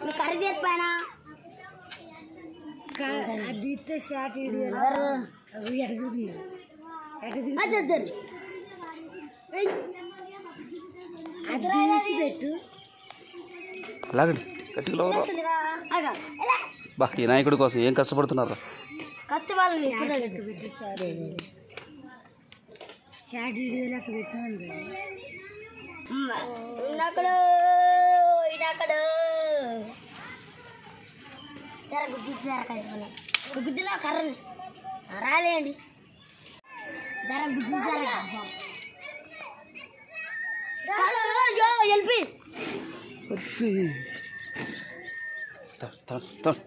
Curry తీసి పైన అది ఇస్తే షార్ట్ వీడియో ఎడుగుతుంది ఎడుగుతుంది అది వద్దు. అది తీసి పెట్టు లాగండి గట్టిగా లోపల అగా. ఎలా? బా ఈ నాయకుడి కోసం ఏం కష్టపడుతున్నారు కత్తి వాళ్ళని ఇప్పుడు పెట్టి షార్ట్ షార్ట్ వీడియో లెక్క పెట్టినండి ఇన్నక్కడు ఇన్నక్కడు తెర గుజ్జు తెర కలిసి గుజ్జులో కర్రని రాలేండి తెర గుజ్జు తెర ఎల్పి త- త- త-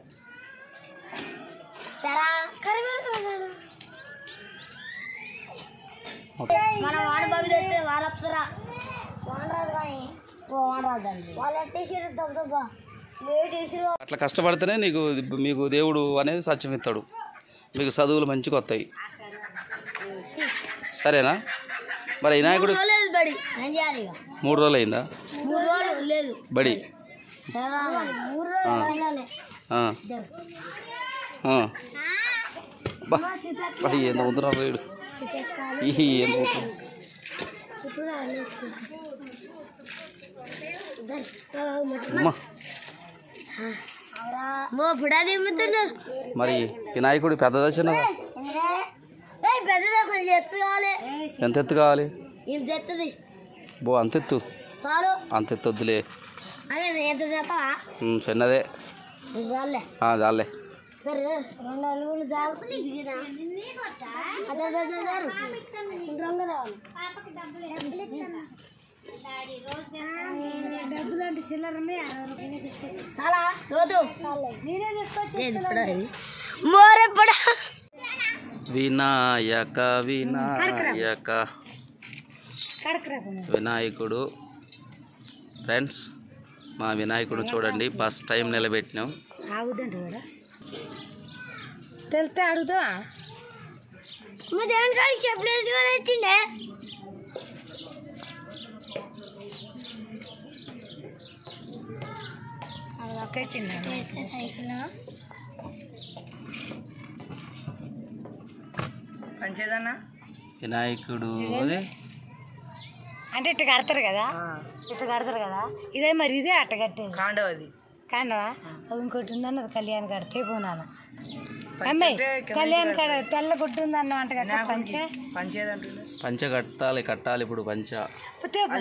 తెర కర్రీ పెడుతున్నాడు మన వాడ బాబు తెస్తే వారత్తరా వానరాదు కానీ ఓ వానరాదు అండి వాళ్ళు ఎట్టేసారు దెబ్బ దెబ్బ లేట్ వేసారు అట్లా కష్టపడితేనే నీకు మీకు దేవుడు అనేది సత్యం ఇస్తాడు మీకు చదువులు మంచిగా వస్తాయి సరేనా మరి ఈ నాయకుడు లేదు బడి ఏం చేయాలి ఇక మూడు రోజులు అయిందా మూడు రోజులు లేదు బడి సరే మూడు రోజులు వెళ్ళాలి ఆ. ఆ. బా బా, ఏందో నవ్వుతున్నారు వీడు ఈ ఏందో నవ్వుతున్నారు. అమ్మా మో ఫుడా దిమ్ముతుండు మరి ఈ నాయకుడు పెద్ద దశనగా పెద్దది కొంచెం ఎత్తు కావాలి ఎంత ఎత్తు కావాలి ఇది తెత్తది బో అంత ఎత్తు చాలు అంత ఎత్తు వద్దులే అదే ఎంత తెస్తావా ఉమ్, చిన్నదే ఇది చాలే ఆ, చాలే సరే రెండు అలుగులు చాలు దిగినా అదే అదే అదే అదే రెండు రంగులు రావాలి డబ్బులు అంటే చిల్లర ఉన్నాయి అరవై రూపాయలు తీసుకొచ్చి చాలా లోతు నేనే తీసుకొచ్చి మోరెప్పుడు వినాయక వినాయక కడకరాకుండా వినాయకుడు ఫ్రెండ్స్ మా వినాయకుడు చూడండి ఫస్ట్ టైం నిలబెట్టినాం ఆగుదంట కూడా తెలితే అడుగుతా మా దేవుని కాడికి చెప్పులు వేసుకొని వచ్చిండే తెచ్చిందా సైకిల్ మంచిదన్నా వినాయకుడు అదే అంటే ఇట్ట కడతారు కదా ఇట్ట కడతారు కదా ఇదే మరి ఇదే అట్ట కట్టేది కాండవది కాండవా అది ఇంకోటి ఉందన్న అది కళ్యాణ్ కడితే పోనాను అమ్మాయి కళ్యాణ్ కడ తెల్ల గుడ్డు ఉందన్న అంట కదా పంచే పంచ కట్టాలి కట్టాలి ఇప్పుడు పంచ పోతే